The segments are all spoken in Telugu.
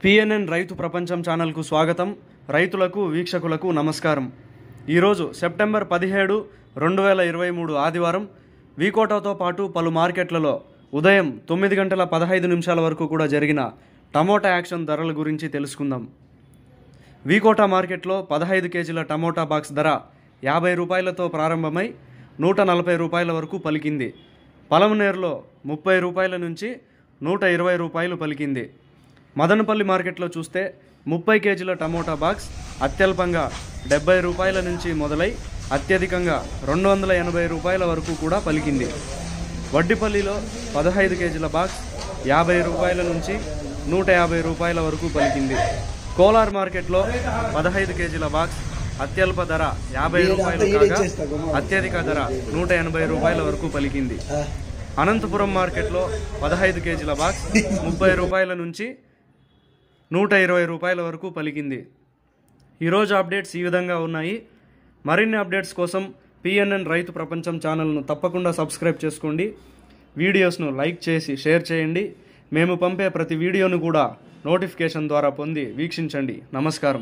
పిఎన్ఎన్ రైతు ప్రపంచం ఛానల్కు స్వాగతం రైతులకు వీక్షకులకు నమస్కారం ఈరోజు సెప్టెంబర్ పదిహేడు రెండు వేల ఇరవై మూడు ఆదివారం వీకోటాతో పాటు పలు మార్కెట్లలో ఉదయం తొమ్మిది గంటల పదహైదు నిమిషాల వరకు కూడా జరిగిన టమోటా యాక్షన్ ధరల గురించి తెలుసుకుందాం వీకోటా మార్కెట్లో పదహైదు కేజీల టమోటా బాక్స్ ధర యాభై రూపాయలతో ప్రారంభమై నూట నలభై రూపాయల వరకు పలికింది పలమనేరులో ముప్పై రూపాయల నుంచి నూట ఇరవై రూపాయలు పలికింది మదనపల్లి మార్కెట్లో చూస్తే ముప్పై కేజీల టమోటా బాక్స్ అత్యల్పంగా డెబ్బై రూపాయల నుంచి మొదలై అత్యధికంగా రెండు వందల ఎనభై రూపాయల వరకు కూడా పలికింది వడ్డిపల్లిలో పదహైదు కేజీల బాక్స్ యాభై రూపాయల నుంచి నూట యాభై రూపాయల వరకు పలికింది కోలార్ మార్కెట్లో పదహైదు కేజీల బాక్స్ అత్యల్ప ధర యాభై రూపాయలు కాగా అత్యధిక ధర నూట ఎనభై రూపాయల వరకు పలికింది అనంతపురం మార్కెట్లో పదహైదు కేజీల బాక్స్ ముప్పై రూపాయల నుంచి నూట ఇరవై రూపాయల వరకు పలికింది ఈరోజు అప్డేట్స్ ఈ విధంగా ఉన్నాయి మరిన్ని అప్డేట్స్ కోసం పిఎన్ఎన్ రైతు ప్రపంచం ఛానల్ను తప్పకుండా సబ్స్క్రైబ్ చేసుకోండి వీడియోస్ను లైక్ చేసి షేర్ చేయండి మేము పంపే ప్రతి వీడియోను కూడా నోటిఫికేషన్ ద్వారా పొంది వీక్షించండి నమస్కారం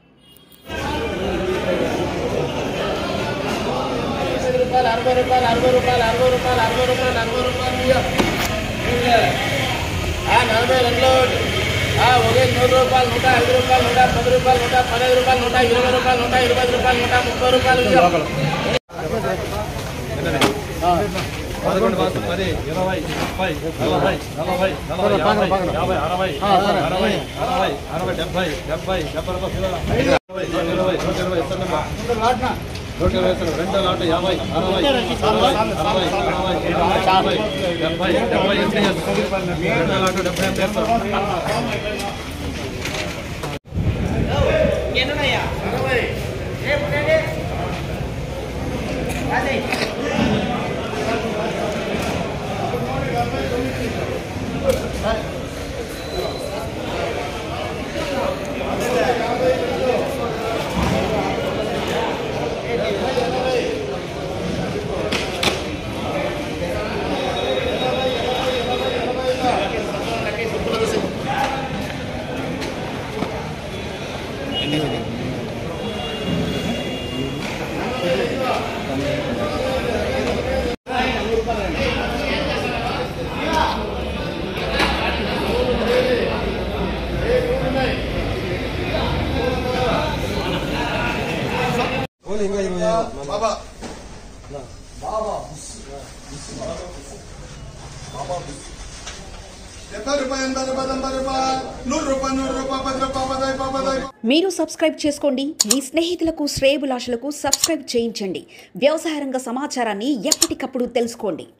రూపాయలు అరవై రూపాయలు అరవై రూపాయలు అరవై రూపాయలు అరవై రూపాయలు అరవై రూపాయలు ఇయ్య. ఆ, నలభై రెండులో ఒకటి. ఆ, ఒకే నూరు రూపాయలు నూట ఐదు రూపాయలు నూట పది రూపాయలు నూట పదహైదు రూపాయలు నూట ఇరవై రూపాయలు నూట ఇరవై ఐదు రూపాయలు నూట ముప్పై రూపాయలు ఇయ్య. పదకొండు బాసు పది ఇరవై ముప్పై నలభై నలభై నలభై యాభై యాభై అరవై అరవై అరవై అరవై డెబ్బై డెబ్బై డెబ్బై రూపాయలు ఇరవై నూట ఇరవై నూట ఇరవై ఇస్తానమ్మా నూట ఇరవై ఇస్తాను రెండో లాట యాభై అరవై అరవై అరవై అరవై యాభై డెబ్బై డెబ్బై ఎంత చేస్తాం రెండో లాట డెబ్బై ఎంత చేస్తాం డెబ్బై రూపాయలు ఎనభై రూపాయలు తొంభై రూపాయలు నూరు రూపాయలు నూరు రూపాయలు పది రూపాయలు పదహై పదహై మీరు సబ్స్క్రైబ్ చేసుకోండి మీ స్నేహితులకు శ్రేయబులాషులకు సబ్స్క్రైబ్ చేయించండి వ్యవసాయ రంగ సమాచారాన్ని ఎప్పటికప్పుడు తెలుసుకోండి